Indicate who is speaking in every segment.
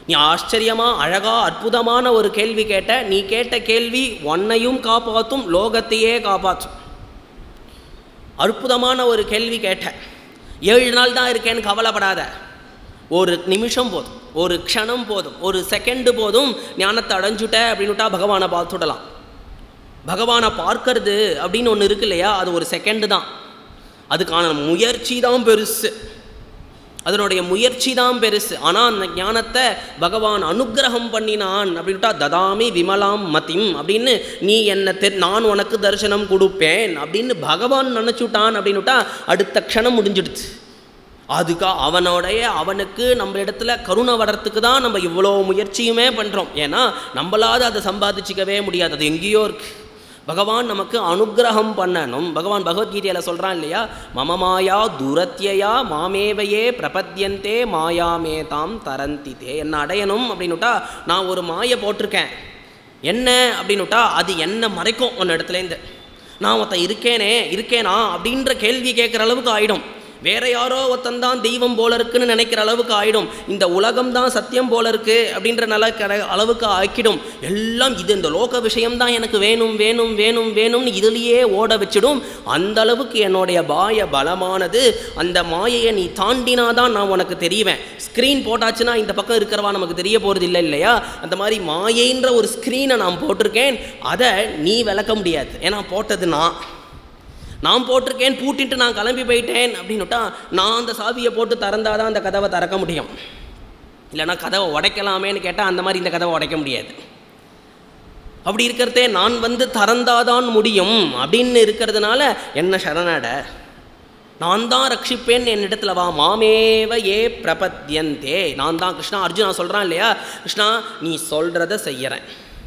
Speaker 1: நீ ஆச்சரியமா அழகா அற்புதமான ஒரு கேள்வி கேட்ட நீ கேட்ட கேள்வி உன்னையும் காப்பாற்றும் லோகத்தையே காப்பாற்றும் அற்புதமான ஒரு கேள்வி கேட்ட ஏழு நாள் தான் இருக்கேன்னு கவலைப்படாத ஒரு நிமிஷம் போதும் ஒரு க்ஷணம் போதும் ஒரு செகண்டு போதும் ஞானத்தை அடைஞ்சுட்ட அப்படின்னுட்டா பகவானை பார்த்துடலாம் பகவானை பார்க்கறது அப்படின்னு ஒன்று இருக்கு இல்லையா அது ஒரு செகண்டு தான் அதுக்கான முயற்சி தான் பெருசு அதனுடைய முயற்சி தான் பெருசு ஆனால் அந்த ஞானத்தை பகவான் அனுக்கிரகம் பண்ணினான் அப்படின்ட்டா ததாமி விமலாம் மதிம் அப்படின்னு நீ என்ன தெ நான் உனக்கு தரிசனம் கொடுப்பேன் அப்படின்னு பகவான் நினச்சுட்டான் அப்படின்னுட்டா அடுத்த க்ஷணம் முடிஞ்சிடுச்சு அதுக்கா அவனோடைய அவனுக்கு நம்ம இடத்துல கருணை வர்றதுக்கு தான் நம்ம இவ்வளோ முயற்சியுமே பண்ணுறோம் ஏன்னா நம்மளாவது அதை சம்பாதிச்சிக்கவே முடியாது அது எங்கேயோ இருக்குது பகவான் நமக்கு அனுக்கிரகம் பண்ணணும் பகவான் பகவத்கீதையில் சொல்கிறான் இல்லையா மம மாயா துரத்தியா மாமேவையே பிரபத்யந்தே மாயாமே தாம் தரந்திதே என்ன அடையணும் அப்படின்னுட்டா நான் ஒரு மாயை போட்டிருக்கேன் என்ன அப்படின்னுட்டா அது என்ன மறைக்கும் உன்ன இடத்துலேருந்து நான் ஒருத்தன் இருக்கேனே இருக்கேனா அப்படின்ற கேள்வி கேட்குற அளவுக்கு ஆயிடும் வேற யாரோ ஒருத்தன் தான் தெய்வம் போல இருக்குன்னு நினைக்கிற அளவுக்கு ஆயிடும் இந்த உலகம் தான் சத்தியம் போல இருக்கு அப்படின்ற நல்ல கட அளவுக்கு ஆக்கிடும் எல்லாம் இது இந்த லோக விஷயம் தான் எனக்கு வேணும் வேணும் வேணும் வேணும்னு இதுலேயே ஓட வச்சிடும் அந்த அளவுக்கு என்னுடைய பாய பலமானது அந்த மாயையை நீ தாண்டினாதான் நான் உனக்கு தெரிவேன் ஸ்க்ரீன் போட்டாச்சுன்னா இந்த பக்கம் இருக்கிறவா நமக்கு தெரிய போகிறது இல்லை இல்லையா அந்த மாதிரி மாயைன்ற ஒரு ஸ்க்ரீனை நான் போட்டிருக்கேன் அதை நீ விளக்க முடியாது ஏன்னா போட்டது நான் நான் போட்டிருக்கேன் பூட்டிட்டு நான் கிளம்பி போயிட்டேன் அப்படின்னுட்டா நான் அந்த சாவியை போட்டு திறந்தாதான் அந்த கதவை திறக்க முடியும் இல்லைன்னா கதவை உடைக்கலாமேன்னு கேட்டால் அந்த மாதிரி இந்த கதவை உடைக்க முடியாது அப்படி இருக்கிறதே நான் வந்து திறந்தாதான் முடியும் அப்படின்னு இருக்கிறதுனால என்ன சரணட நான் தான் ரட்சிப்பேன் என்னிடத்துல வா மாமேவ ஏ பிரபத்யந்தே நான் தான் கிருஷ்ணா அர்ஜுனா சொல்கிறான் இல்லையா கிருஷ்ணா நீ சொல்கிறத செய்யறேன்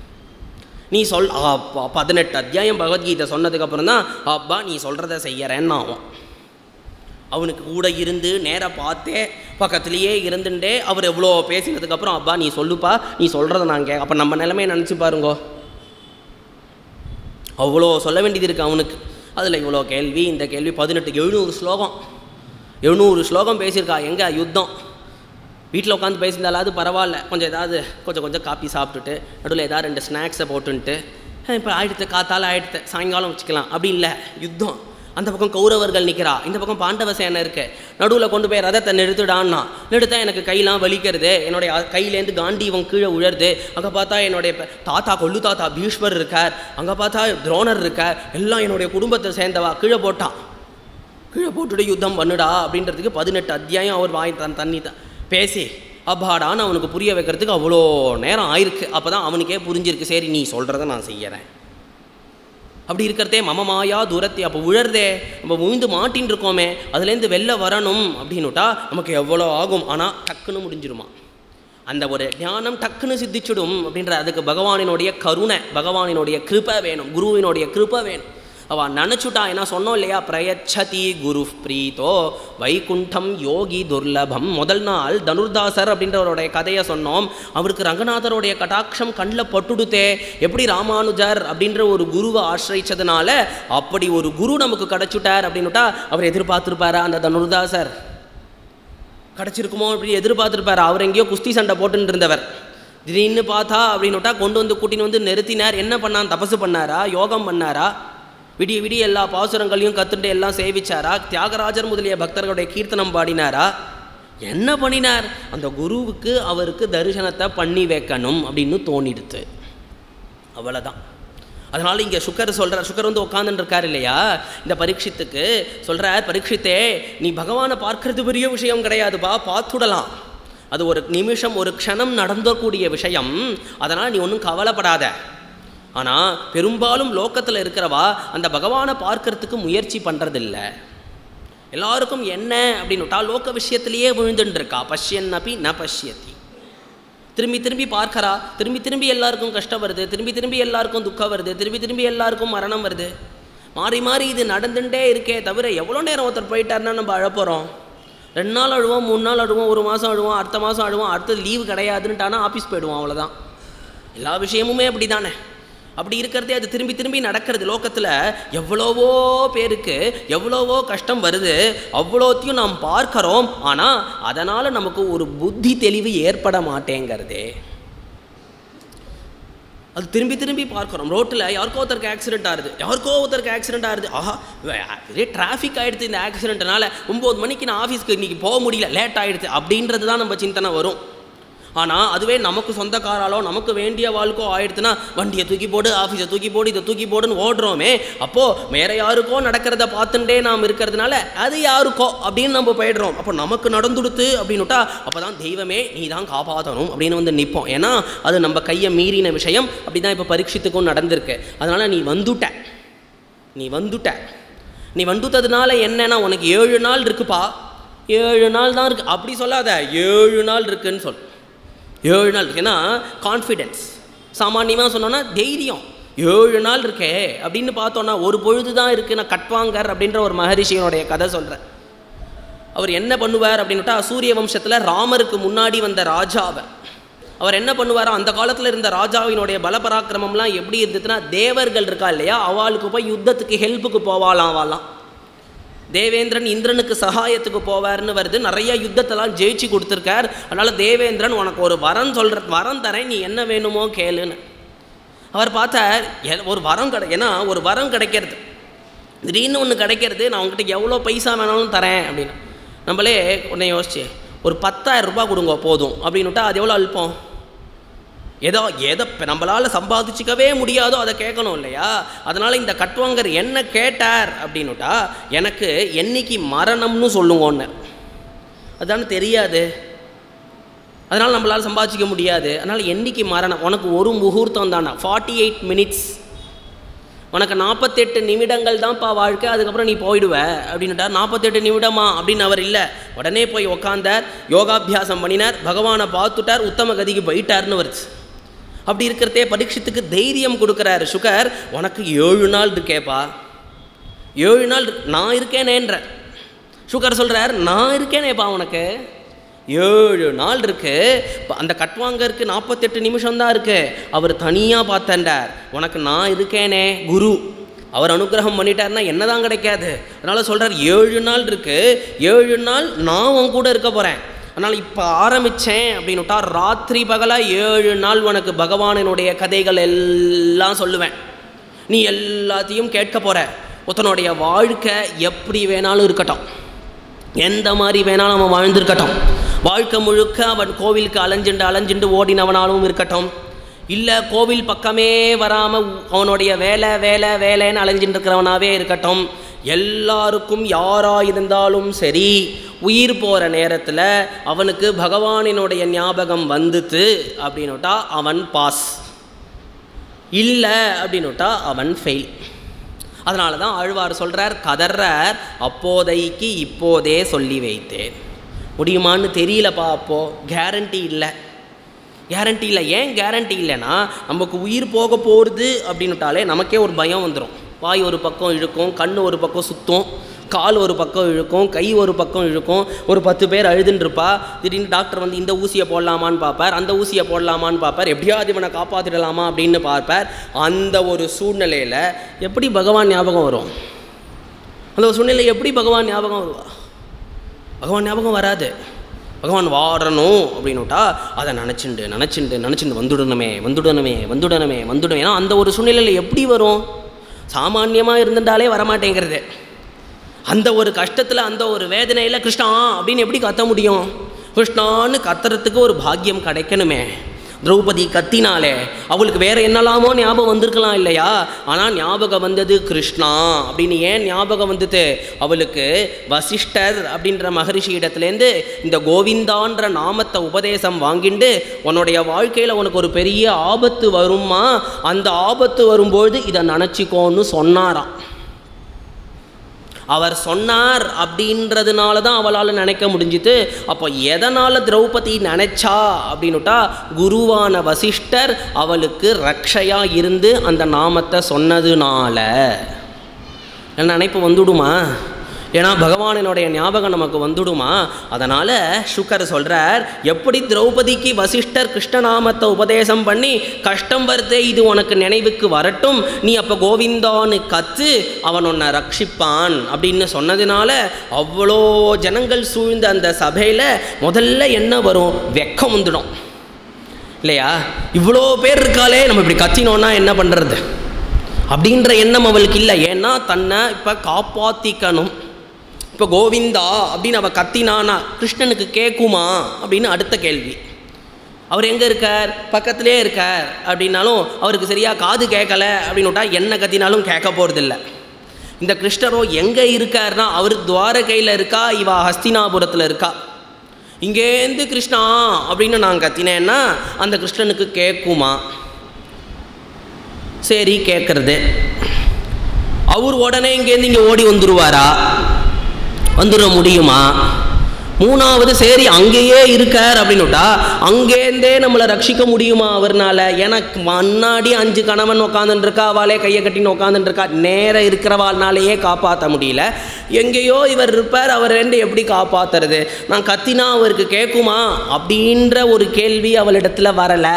Speaker 1: நீ சொல் அப்பா பதினெட்டு அத்தியாயம் பகவத்கீதை சொன்னதுக்கப்புறம் தான் அப்பா நீ சொல்கிறத செய்யறேன்னு ஆகும் அவனுக்கு கூட இருந்து நேராக பார்த்தே பக்கத்துலேயே இருந்துட்டே அவர் எவ்வளோ பேசினதுக்கப்புறம் அப்பா நீ சொல்லுப்பா நீ சொல்கிறத நான் கே அப்போ நம்ம நிலைமையை நினச்சி பாருங்கோ அவ்வளோ சொல்ல வேண்டியது இருக்குது அவனுக்கு அதில் இவ்வளோ கேள்வி இந்த கேள்வி பதினெட்டு எழுநூறு ஸ்லோகம் எழுநூறு ஸ்லோகம் பேசியிருக்கா எங்கே யுத்தம் வீட்டில் உட்காந்து பேசியிருந்தாலாவது பரவாயில்ல கொஞ்சம் ஏதாவது கொஞ்சம் கொஞ்சம் காப்பி சாப்பிட்டுட்டு நடுவில் ஏதாவது ரெண்டு ஸ்நாக்ஸை போட்டுன்ட்டு இப்போ ஆயிடுத்து காத்தால ஆயிடுத்து சாயங்காலம் வச்சுக்கலாம் அப்படி இல்லை யுத்தம் அந்த பக்கம் கௌரவர்கள் நிற்கிறா இந்த பக்கம் பாண்டவ சேனை இருக்கு நடுவில் கொண்டு போய் ரதத்தை நிறுத்துடான்னா நிறுத்தா எனக்கு கையெல்லாம் வலிக்கிறது என்னுடைய அ- கையிலேருந்து காண்டீவம் கீழே உழருது அங்கே பார்த்தா என்னுடைய ப- தாத்தா கொள்ளு தாத்தா பீஷ்மர் இருக்கார் அங்கே பார்த்தா துரோணர் இருக்கார் எல்லாம் என்னுடைய குடும்பத்தை சேர்ந்தவா கீழே போட்டான் கீழே போட்டுட்டு யுத்தம் பண்ணுடா அப்படின்றதுக்கு பதினெட்டு அத்தியாயம் அவர் வாய் தன் தண்ணி த பேசி அப்பாடான்னு அவனுக்கு புரிய வைக்கிறதுக்கு அவ்வளோ நேரம் ஆயிருக்கு அப்போ தான் அவனுக்கே புரிஞ்சிருக்கு சரி நீ சொல்கிறத நான் செய்யறேன் அப்படி இருக்கிறதே மம மாயா தூரத்தை அப்போ உழறதே நம்ம விழுந்து மாட்டின்னு இருக்கோமே அதுலேருந்து வெளில வரணும் அப்படின்னுட்டா நமக்கு எவ்வளோ ஆகும் ஆனால் டக்குன்னு முடிஞ்சிருமா அந்த ஒரு ஞானம் டக்குன்னு சித்திச்சிடும் அப்படின்ற அதுக்கு பகவானினுடைய கருணை பகவானினுடைய கிருபை வேணும் குருவினுடைய கிருபை வேணும் அவள் நினச்சுட்டா என்ன சொன்னோம் இல்லையா பிரயச்சதி குரு பிரீத்தோ வைகுண்டம் யோகி துர்லபம் முதல் நாள் தனுர்தாசர் அப்படின்றவருடைய கதையை சொன்னோம் அவருக்கு ரங்கநாதருடைய கடாட்சம் கண்ணில் பட்டுடுத்தே எப்படி ராமானுஜர் அப்படின்ற ஒரு குருவை ஆசிரிச்சதுனால அப்படி ஒரு குரு நமக்கு கிடச்சுட்டார் அப்படின்னுட்டா அவர் எதிர்பார்த்துருப்பாரா அந்த தனுர்தாசர் கிடச்சிருக்குமோ அப்படி எதிர்பார்த்துருப்பார் அவர் எங்கேயோ குஸ்தி சண்டை போட்டுன்னு இருந்தவர் திடீர்னு பார்த்தா அப்படின்னுட்டா கொண்டு வந்து கூட்டின்னு வந்து நிறுத்தினார் என்ன பண்ணான் தபசு பண்ணாரா யோகம் பண்ணாரா விடிய விடிய எல்லா பாசுரங்களையும் கத்துட்டு எல்லாம் சேவிச்சாரா தியாகராஜர் முதலிய பக்தர்களுடைய கீர்த்தனம் பாடினாரா என்ன பண்ணினார் அந்த குருவுக்கு அவருக்கு தரிசனத்தை பண்ணி வைக்கணும் அப்படின்னு தோணிடுத்து அவ்வளோதான் அதனால் இங்கே சுக்கர் சொல்கிறார் சுக்கர் வந்து உட்காந்துட்டு இருக்கார் இல்லையா இந்த பரீட்சித்துக்கு சொல்கிறார் பரீட்சித்தே நீ பகவானை பார்க்கறது பெரிய விஷயம் கிடையாதுப்பா பார்த்துடலாம் அது ஒரு நிமிஷம் ஒரு க்ஷணம் நடந்தக்கூடிய விஷயம் அதனால் நீ ஒன்றும் கவலைப்படாத ஆனால் பெரும்பாலும் லோக்கத்தில் இருக்கிறவா அந்த பகவானை பார்க்கறதுக்கு முயற்சி பண்ணுறதில்ல எல்லாருக்கும் என்ன அப்படின்னுட்டா லோக விஷயத்திலேயே விழுந்துட்டு இருக்கா பஷ்யன் அப்பி ந பஷ்யத்தி திரும்பி திரும்பி பார்க்கறா திரும்பி திரும்பி எல்லாருக்கும் கஷ்டம் வருது திரும்பி திரும்பி எல்லாருக்கும் துக்கம் வருது திரும்பி திரும்பி எல்லாருக்கும் மரணம் வருது மாறி மாறி இது நடந்துட்டே இருக்கே தவிர எவ்வளோ நேரம் ஒருத்தர் போயிட்டாருன்னா நம்ம அழப்போகிறோம் ரெண்டு நாள் அழுவோம் மூணு நாள் அழுவோம் ஒரு மாதம் அழுவோம் அடுத்த மாதம் அழுவோம் அடுத்தது லீவு கிடையாதுன்ட்டானா ஆஃபீஸ் போயிடுவோம் அவ்வளோதான் எல்லா விஷயமுமே அப்படி தானே அப்படி இருக்கிறதே அது திரும்பி திரும்பி நடக்கிறது லோகத்தில் எவ்வளவோ பேருக்கு எவ்வளவோ கஷ்டம் வருது அவ்வளோத்தையும் நாம் பார்க்கிறோம் ஆனால் அதனால் நமக்கு ஒரு புத்தி தெளிவு ஏற்பட மாட்டேங்கிறதே அது திரும்பி திரும்பி பார்க்குறோம் ரோட்டில் யாருக்கோ ஒருத்தருக்கு ஆக்சிடென்ட் ஆகுது யாருக்கோ ஒருத்தருக்கு ஆக்சிடென்ட் ஆகுது ஆஹா இதே டிராஃபிக் ஆகிடுது இந்த ஆக்சிடென்ட்னால ஒம்பது மணிக்கு நான் ஆஃபீஸ்க்கு இன்றைக்கி போக முடியல லேட் ஆகிடுது அப்படின்றது தான் நம்ம சிந்தனை வரும் ஆனால் அதுவே நமக்கு சொந்தக்காராலோ நமக்கு வேண்டிய வாழ்க்கோ ஆயிடுச்சுன்னா வண்டியை தூக்கி போடு ஆஃபீஸை தூக்கி போடு இதை தூக்கி போடுன்னு ஓடுறோமே அப்போது வேற யாருக்கோ நடக்கிறத பார்த்துட்டே நாம் இருக்கிறதுனால அது யாருக்கோ அப்படின்னு நம்ம போயிடுறோம் அப்போ நமக்கு நடந்துடுத்து அப்படின்னுட்டா அப்போ தான் தெய்வமே நீ தான் காப்பாற்றணும் அப்படின்னு வந்து நிற்போம் ஏன்னா அது நம்ம கையை மீறின விஷயம் அப்படி தான் இப்போ பரீட்சித்துக்கும் நடந்திருக்கு அதனால் நீ வந்துட்ட நீ வந்துட்ட நீ வந்துட்டதுனால என்னன்னா உனக்கு ஏழு நாள் இருக்குப்பா ஏழு நாள் தான் இருக்கு அப்படி சொல்லாத ஏழு நாள் இருக்குன்னு சொல் ஏழு நாள் இருக்கு ஏன்னா கான்ஃபிடென்ஸ் சாமானியமாக சொன்னோன்னா தைரியம் ஏழு நாள் இருக்கே அப்படின்னு பார்த்தோன்னா ஒரு பொழுது தான் இருக்குது நான் கட்வாங்கர் அப்படின்ற ஒரு மகரிஷியனுடைய கதை சொல்கிறேன் அவர் என்ன பண்ணுவார் அப்படின்னுட்டா சூரிய வம்சத்தில் ராமருக்கு முன்னாடி வந்த ராஜாவை அவர் என்ன பண்ணுவாரோ அந்த காலத்தில் இருந்த ராஜாவினுடைய பலபராக்கிரமம்லாம் எப்படி இருந்ததுன்னா தேவர்கள் இருக்கா இல்லையா அவளுக்கு போய் யுத்தத்துக்கு ஹெல்ப்புக்கு போவாளாம் அவளாம் தேவேந்திரன் இந்திரனுக்கு சகாயத்துக்கு போவார்னு வருது நிறைய யுத்தத்தெல்லாம் ஜெயிச்சு கொடுத்துருக்கார் அதனால் தேவேந்திரன் உனக்கு ஒரு வரம் சொல்கிற வரம் தரேன் நீ என்ன வேணுமோ கேளுன்னு அவர் பார்த்தார் எ- ஒரு வரம் கிடை ஏன்னா ஒரு வரம் கிடைக்கிறது திடீர்னு ஒன்று கிடைக்கிறது நான் உங்ககிட்ட எவ்வளோ பைசா வேணாலும் தரேன் அப்படின்னு நம்மளே உடனே யோசிச்சு ஒரு பத்தாயிரம் ரூபாய் கொடுங்க போதும் அப்படின்னுட்டா அது எவ்வளோ அல்பம் ஏதோ எதை நம்மளால் சம்பாதிச்சிக்கவே முடியாதோ அதை கேட்கணும் இல்லையா அதனால் இந்த கட்டுவாங்கர் என்ன கேட்டார் அப்படின்னுட்டா எனக்கு என்னைக்கு மரணம்னு சொல்லுங்கன்னு அதானே தெரியாது அதனால் நம்மளால் சம்பாதிச்சிக்க முடியாது அதனால் என்னைக்கு மரணம் உனக்கு ஒரு முகூர்த்தம் தானே ஃபார்ட்டி எயிட் மினிட்ஸ் உனக்கு நாற்பத்தெட்டு நிமிடங்கள் தான்ப்பா வாழ்க்கை அதுக்கப்புறம் நீ போயிடுவ அப்படின்னுட்டார் நாற்பத்தெட்டு நிமிடமா அப்படின்னு அவர் இல்லை உடனே போய் உக்காந்தார் யோகாபியாசம் பண்ணினார் பகவானை பார்த்துட்டார் உத்தம கதிக்கு போயிட்டார்னு வருது அப்படி இருக்கிறதே பரீட்சத்துக்கு தைரியம் கொடுக்குறாரு சுகர் உனக்கு ஏழு நாள் இருக்கேப்பா ஏழு நாள் இருக்கு- நான் இருக்கேனேன்ற சுகர் சொல்கிறார் நான் இருக்கேனேப்பா உனக்கு ஏழு நாள் இருக்கு ப- அந்த கட்வாங்கருக்கு நாற்பத்தெட்டு நிமிஷம் தான் இருக்கு அவர் தனியாக பார்த்தண்டார் உனக்கு நான் இருக்கேனே குரு அவர் அனுகிரகம் பண்ணிட்டாருன்னா என்னதான் கிடைக்காது அதனால் சொல்கிறார் ஏழு நாள் இருக்கு ஏழு நாள் நான் உன் கூட இருக்க போகிறேன் அதனால் இப்போ ஆரம்பித்தேன் அப்படின்னுட்டா ராத்திரி பகலாக ஏழு நாள் உனக்கு பகவானினுடைய கதைகள் எல்லாம் சொல்லுவேன் நீ எல்லாத்தையும் கேட்க போகிற ஒருத்தனுடைய வாழ்க்கை எப்படி வேணாலும் இருக்கட்டும் எந்த மாதிரி வேணாலும் அவன் வாழ்ந்திருக்கட்டும் வாழ்க்கை முழுக்க அவன் கோவிலுக்கு அலைஞ்சுண்டு அலைஞ்சுண்டு ஓடினவனாலும் இருக்கட்டும் இல்லை கோவில் பக்கமே வராமல் அவனுடைய வேலை வேலை வேலைன்னு அலைஞ்சுட்டு இருக்கிறவனாவே இருக்கட்டும் எல்லாருக்கும் யாராக இருந்தாலும் சரி உயிர் போகிற நேரத்தில் அவனுக்கு பகவானினுடைய ஞாபகம் வந்துத்து அப்படின்னுட்டா அவன் பாஸ் இல்லை அப்படின்னுட்டா அவன் ஃபெயில் அதனால தான் ஆழ்வார் சொல்கிறார் கதர்றார் அப்போதைக்கு இப்போதே சொல்லி வைத்தேன் முடியுமான்னு தெரியலப்பா அப்போ கேரண்டி இல்லை கேரண்டி இல்லை ஏன் கேரண்டி இல்லைன்னா நமக்கு உயிர் போக போகிறது அப்படின்னுட்டாலே நமக்கே ஒரு பயம் வந்துடும் வாய் ஒரு பக்கம் இழுக்கும் கண் ஒரு பக்கம் சுற்றும் கால் ஒரு பக்கம் இழுக்கும் கை ஒரு பக்கம் இழுக்கும் ஒரு பத்து பேர் அழுதுன்னு இருப்பா திடீர்னு டாக்டர் வந்து இந்த ஊசியை போடலாமான்னு பார்ப்பார் அந்த ஊசியை போடலாமான்னு பார்ப்பார் எப்படியாவது இவனை காப்பாற்றிடலாமா அப்படின்னு பார்ப்பார் அந்த ஒரு சூழ்நிலையில் எப்படி பகவான் ஞாபகம் வரும் அந்த ஒரு சூழ்நிலை எப்படி பகவான் ஞாபகம் வருவா பகவான் ஞாபகம் வராது பகவான் வாரணும் அப்படின்னுட்டா அதை நினச்சிண்டு நினச்சிண்டு நினச்சிண்டு வந்துடணுமே வந்துடணுமே வந்துடணுமே வந்துடணும் ஏன்னா அந்த ஒரு சூழ்நிலையில் எப்படி வரும் சாமான்யமாக இருந்துட்டாலே வரமாட்டேங்கிறது அந்த ஒரு கஷ்டத்தில் அந்த ஒரு வேதனையில் கிருஷ்ணா அப்படின்னு எப்படி கத்த முடியும் கிருஷ்ணான்னு கத்துறதுக்கு ஒரு பாக்கியம் கிடைக்கணுமே திரௌபதி கத்தினாலே அவளுக்கு வேற என்னலாமோ ஞாபகம் வந்திருக்கலாம் இல்லையா ஆனால் ஞாபகம் வந்தது கிருஷ்ணா அப்படின்னு ஏன் ஞாபகம் வந்தது அவளுக்கு வசிஷ்டர் அப்படின்ற மகரிஷி இடத்துலேருந்து இந்த கோவிந்தான்ற நாமத்தை உபதேசம் வாங்கிண்டு உன்னுடைய வாழ்க்கையில் உனக்கு ஒரு பெரிய ஆபத்து வருமா அந்த ஆபத்து வரும்போது இதை நினச்சிக்கோன்னு சொன்னாராம் அவர் சொன்னார் அப்படின்றதுனால தான் அவளால் நினைக்க முடிஞ்சுது அப்போ எதனால் திரௌபதி நினைச்சா அப்படின்னுட்டா குருவான வசிஷ்டர் அவளுக்கு ரக்ஷையாக இருந்து அந்த நாமத்தை சொன்னதுனால என்ன நினைப்பு வந்துடுமா ஏன்னா பகவானினுடைய ஞாபகம் நமக்கு வந்துடுமா அதனால் சுக்கர் சொல்கிறார் எப்படி திரௌபதிக்கு வசிஷ்டர் கிருஷ்ணநாமத்தை உபதேசம் பண்ணி கஷ்டம் வருதே இது உனக்கு நினைவுக்கு வரட்டும் நீ அப்போ கோவிந்தான்னு கத்து அவன் உன்னை ரட்சிப்பான் அப்படின்னு சொன்னதுனால அவ்வளோ ஜனங்கள் சூழ்ந்த அந்த சபையில் முதல்ல என்ன வரும் வெக்கம் வந்துடும் இல்லையா இவ்வளோ பேர் இருக்காளே நம்ம இப்படி கத்தினோன்னா என்ன பண்ணுறது அப்படின்ற எண்ணம் அவளுக்கு இல்லை ஏன்னா தன்னை இப்போ காப்பாற்றிக்கணும் இப்போ கோவிந்தா அப்படின்னு அவள் கத்தினானா கிருஷ்ணனுக்கு கேட்குமா அப்படின்னு அடுத்த கேள்வி அவர் எங்கே இருக்கார் பக்கத்திலே இருக்கார் அப்படின்னாலும் அவருக்கு சரியாக காது கேட்கல அப்படின்னு விட்டா என்ன கத்தினாலும் கேட்க போகிறதில்ல இந்த கிருஷ்ணரோ எங்கே இருக்காருன்னா அவர் துவாரகையில் இருக்கா இவா ஹஸ்தினாபுரத்தில் இருக்கா இங்கேருந்து கிருஷ்ணா அப்படின்னு நான் கத்தினேன்னா அந்த கிருஷ்ணனுக்கு கேட்குமா சரி கேட்குறது அவர் உடனே இங்கேருந்து இங்கே ஓடி வந்துடுவாரா வந்துட முடியுமா மூணாவது சரி அங்கேயே இருக்கார் அப்படின்னுட்டா அங்கேருந்தே நம்மளை ரட்சிக்க முடியுமா அவர்னால எனக்கு முன்னாடி அஞ்சு கணவன் உட்காந்துட்டு இருக்கா அவளே கையை கட்டின்னு உட்காந்துட்டு இருக்கா நேரம் இருக்கிறவாள்னாலேயே காப்பாற்ற முடியல எங்கேயோ இவர் இருப்பார் அவர் ரெண்டு எப்படி காப்பாத்துறது நான் கத்தினா அவருக்கு கேட்குமா அப்படின்ற ஒரு கேள்வி அவளிடத்துல வரலை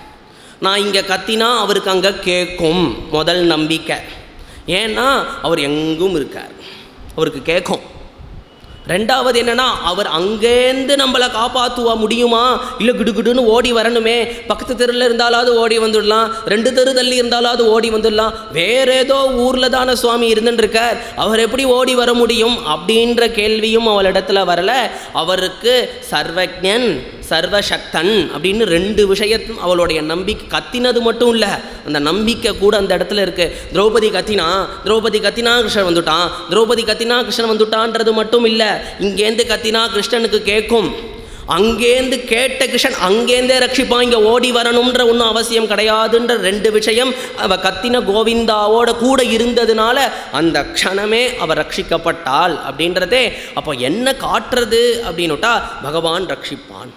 Speaker 1: நான் இங்கே கத்தினா அவருக்கு அங்கே கேட்கும் முதல் நம்பிக்கை ஏன்னா அவர் எங்கும் இருக்கார் அவருக்கு கேட்கும் ரெண்டாவது என்னன்னா அவர் அங்கேருந்து நம்மளை காப்பாற்றுவா முடியுமா இல்லை கிடுகிடுன்னு ஓடி வரணுமே பக்கத்து தெருவில் இருந்தாலாவது ஓடி வந்துடலாம் ரெண்டு தெரு தள்ளி இருந்தாலாவது ஓடி வந்துடலாம் வேற ஏதோ ஊரில் தானே சுவாமி இருந்துட்டு இருக்கார் அவர் எப்படி ஓடி வர முடியும் அப்படின்ற கேள்வியும் அவளிடத்துல வரல அவருக்கு சர்வஜன் சர்வசக்தன் அப்படின்னு ரெண்டு விஷயத்தும் அவளுடைய நம்பிக்கை கத்தினது மட்டும் இல்லை அந்த நம்பிக்கை கூட அந்த இடத்துல இருக்கு திரௌபதி கத்தினா திரௌபதி கத்தினா கிருஷ்ணன் வந்துட்டான் திரௌபதி கத்தினா கிருஷ்ணன் வந்துட்டான்றது மட்டும் இல்லை இங்கேருந்து கத்தினா கிருஷ்ணனுக்கு கேட்கும் அங்கேருந்து கேட்ட கிருஷ்ணன் அங்கேருந்தே ரட்சிப்பான் இங்கே ஓடி வரணுன்ற ஒன்றும் அவசியம் கிடையாதுன்ற ரெண்டு விஷயம் அவ கத்தின கோவிந்தாவோட கூட இருந்ததுனால அந்த க்ஷணமே அவ ரட்சிக்கப்பட்டாள் அப்படின்றதே அப்போ என்ன காட்டுறது அப்படின்னுட்டா பகவான் ரட்சிப்பான்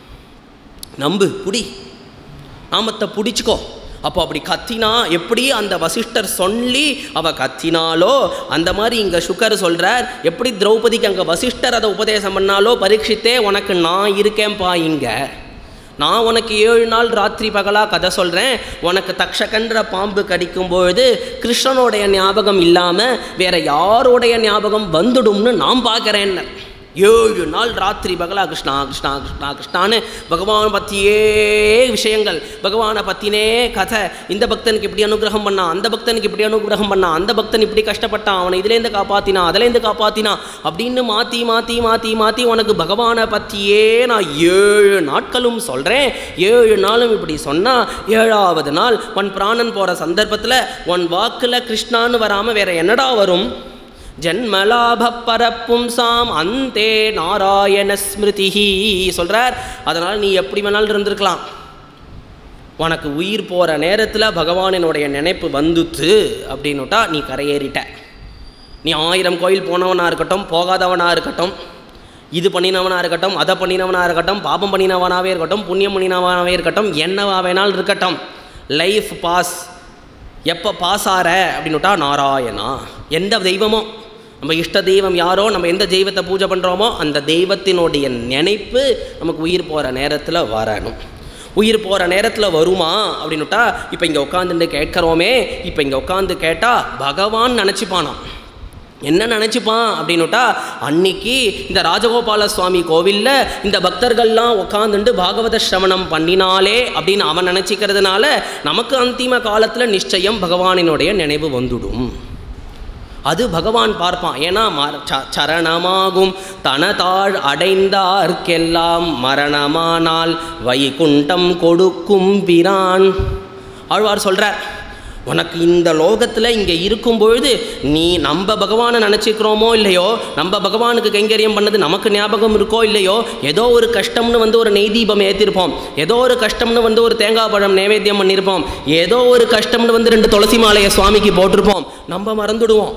Speaker 1: நம்பு புடி நாமத்தை பிடிச்சிக்கோ அப்போ அப்படி கத்தினா எப்படி அந்த வசிஷ்டர் சொல்லி அவ கத்தினாலோ அந்த மாதிரி இங்கே சுக்கர் சொல்கிறார் எப்படி திரௌபதிக்கு அங்கே வசிஷ்டர் அதை உபதேசம் பண்ணாலோ பரீட்சித்தே உனக்கு நான் இருக்கேன்ப்பா இங்கே நான் உனக்கு ஏழு நாள் ராத்திரி பகலாக கதை சொல்கிறேன் உனக்கு தக்ஷகன்ற பாம்பு கடிக்கும் பொழுது கிருஷ்ணனுடைய ஞாபகம் இல்லாமல் வேற யாருடைய ஞாபகம் வந்துடும்னு நான் பார்க்குறேன் ஏழு நாள் ராத்திரி பகலா கிருஷ்ணா கிருஷ்ணா கிருஷ்ணா கிருஷ்ணான்னு பகவான் பற்றியே விஷயங்கள் பகவானை பற்றினே கதை இந்த பக்தனுக்கு இப்படி அனுகிரகம் பண்ணான் அந்த பக்தனுக்கு இப்படி அனுகிரகம் பண்ணான் அந்த பக்தன் இப்படி கஷ்டப்பட்டான் அவனை இதுலேருந்து காப்பாத்தினா அதுலேருந்து காப்பாத்தினா அப்படின்னு மாற்றி மாற்றி மாற்றி மாற்றி உனக்கு பகவானை பற்றியே நான் ஏழு நாட்களும் சொல்கிறேன் ஏழு நாளும் இப்படி சொன்னால் ஏழாவது நாள் உன் பிராணன் போகிற சந்தர்ப்பத்தில் உன் வாக்கில் கிருஷ்ணான்னு வராமல் வேற என்னடா வரும் ஜன்மலாப பரப்பும் சாம் அந்தே நாராயண ஸ்மிருதிஹி சொல்கிறார் அதனால் நீ எப்படி வேணாலும் இருந்திருக்கலாம் உனக்கு உயிர் போகிற நேரத்தில் பகவானினுடைய நினைப்பு வந்துத்து அப்படின்னுட்டா நீ கரையேறிட்ட நீ ஆயிரம் கோயில் போனவனாக இருக்கட்டும் போகாதவனாக இருக்கட்டும் இது பண்ணினவனாக இருக்கட்டும் அதை பண்ணினவனாக இருக்கட்டும் பாபம் பண்ணினவனாகவே இருக்கட்டும் புண்ணியம் பண்ணினவனாகவே இருக்கட்டும் என்னவா வேணாலும் இருக்கட்டும் லைஃப் பாஸ் எப்போ பாஸ் ஆற அப்படின்னுட்டா நாராயணா எந்த தெய்வமோ நம்ம இஷ்ட தெய்வம் யாரோ நம்ம எந்த தெய்வத்தை பூஜை பண்ணுறோமோ அந்த தெய்வத்தினுடைய நினைப்பு நமக்கு உயிர் போகிற நேரத்தில் வரணும் உயிர் போகிற நேரத்தில் வருமா அப்படின்னுட்டா இப்போ இங்கே உட்காந்துட்டு கேட்குறோமே இப்போ இங்கே உட்காந்து கேட்டால் பகவான் நினச்சிப்பானாம் என்ன நினச்சிப்பான் அப்படின்னுட்டா அன்னைக்கு இந்த ராஜகோபால சுவாமி கோவிலில் இந்த பக்தர்கள்லாம் உட்காந்துட்டு பாகவத சிரவணம் பண்ணினாலே அப்படின்னு அவன் நினச்சிக்கிறதுனால நமக்கு அந்திம காலத்தில் நிச்சயம் பகவானினுடைய நினைவு வந்துடும் அது பகவான் பார்ப்பான் ஏன்னா மர ச- சரணமாகும் தனதாழ் அடைந்தார்க்கெல்லாம் மரணமானால் வைகுண்டம் கொடுக்கும் பிரான் ஆழ்வார் சொல்கிறார் உனக்கு இந்த லோகத்தில் இங்கே இருக்கும் பொழுது நீ நம்ம பகவானை நினச்சிக்கிறோமோ இல்லையோ நம்ம பகவானுக்கு கைங்கரியம் பண்ணது நமக்கு ஞாபகம் இருக்கோ இல்லையோ ஏதோ ஒரு கஷ்டம்னு வந்து ஒரு நெய் தீபம் ஏற்றிருப்போம் ஏதோ ஒரு கஷ்டம்னு வந்து ஒரு தேங்காய் பழம் நைவேத்தியம் பண்ணியிருப்போம் ஏதோ ஒரு கஷ்டம்னு வந்து ரெண்டு துளசி மாலையை சுவாமிக்கு போட்டிருப்போம் நம்ம மறந்துடுவோம்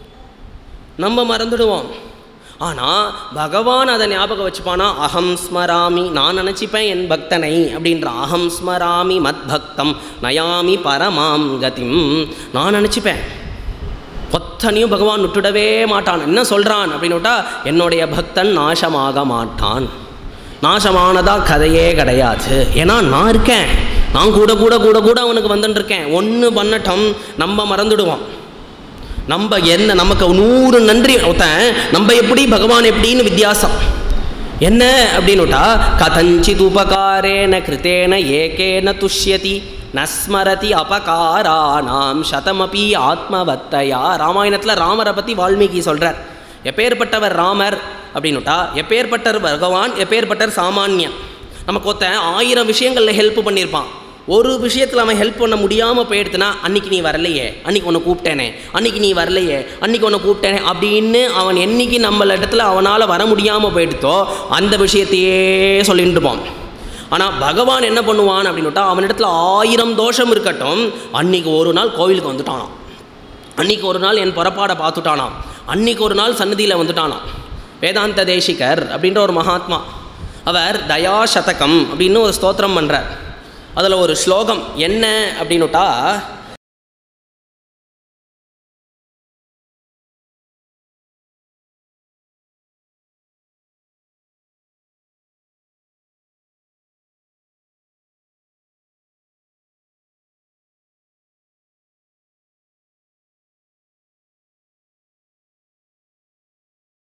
Speaker 1: நம்ம மறந்துடுவோம் ஆனால் பகவான் அதை ஞாபகம் வச்சுப்பானா அகம் ஸ்மராமி நான் நினச்சிப்பேன் என் பக்தனை அப்படின்ற அகம் ஸ்மராமி மத் பக்தம் நயாமி பரமாம் கதிம் நான் நினச்சிப்பேன் ஒத்தனையும் பகவான் விட்டுடவே மாட்டான் என்ன சொல்கிறான் அப்படின்னு விட்டா என்னுடைய பக்தன் நாசமாக மாட்டான் நாசமானதா கதையே கிடையாது ஏன்னா நான் இருக்கேன் நான் கூட கூட கூட கூட அவனுக்கு வந்துட்டு இருக்கேன் ஒன்று பண்ணட்டும் நம்ம மறந்துடுவோம் நம்ம என்ன நமக்கு நூறு நன்றி ஒருத்தன் நம்ம எப்படி பகவான் எப்படின்னு வித்தியாசம் என்ன அப்படின்னுட்டா கதஞ்சித் உபகாரேன கிருத்தேன ஏகேன துஷ்யதி நஸ்மரதி அபகாரானாம் சதமபி ஆத்மவத்தையா ராமாயணத்தில் ராமரை பற்றி வால்மீகி சொல்கிறார் எப்பேற்பட்டவர் ராமர் அப்படின்னுட்டா எப்பேற்பட்டவர் பகவான் எப்பேற்பட்டவர் சாமானியன் நமக்கு ஒருத்தன் ஆயிரம் விஷயங்களில் ஹெல்ப் பண்ணியிருப்பான் ஒரு விஷயத்தில் அவன் ஹெல்ப் பண்ண முடியாமல் போயிடுத்துனா அன்னைக்கு நீ வரலையே அன்னைக்கு உன்னை கூப்பிட்டேனே அன்னைக்கு நீ வரலையே அன்னைக்கு உன்னை கூப்பிட்டேனே அப்படின்னு அவன் என்னைக்கு நம்மள இடத்துல அவனால் வர முடியாமல் போயிடுத்தோ அந்த விஷயத்தையே சொல்லிட்டு இருப்பான் ஆனால் பகவான் என்ன பண்ணுவான் அப்படின்னுட்டா அவனிடத்துல ஆயிரம் தோஷம் இருக்கட்டும் அன்னைக்கு ஒரு நாள் கோவிலுக்கு வந்துட்டானாம் அன்னைக்கு ஒரு நாள் என் புறப்பாடை பார்த்துட்டானாம் அன்னைக்கு ஒரு நாள் சன்னதியில் வந்துட்டானாம் வேதாந்த தேசிகர் அப்படின்ற ஒரு மகாத்மா அவர் தயா சதகம் அப்படின்னு ஒரு ஸ்தோத்திரம் பண்ணுறார் அதில் ஒரு ஸ்லோகம் என்ன அப்படின்னுட்டா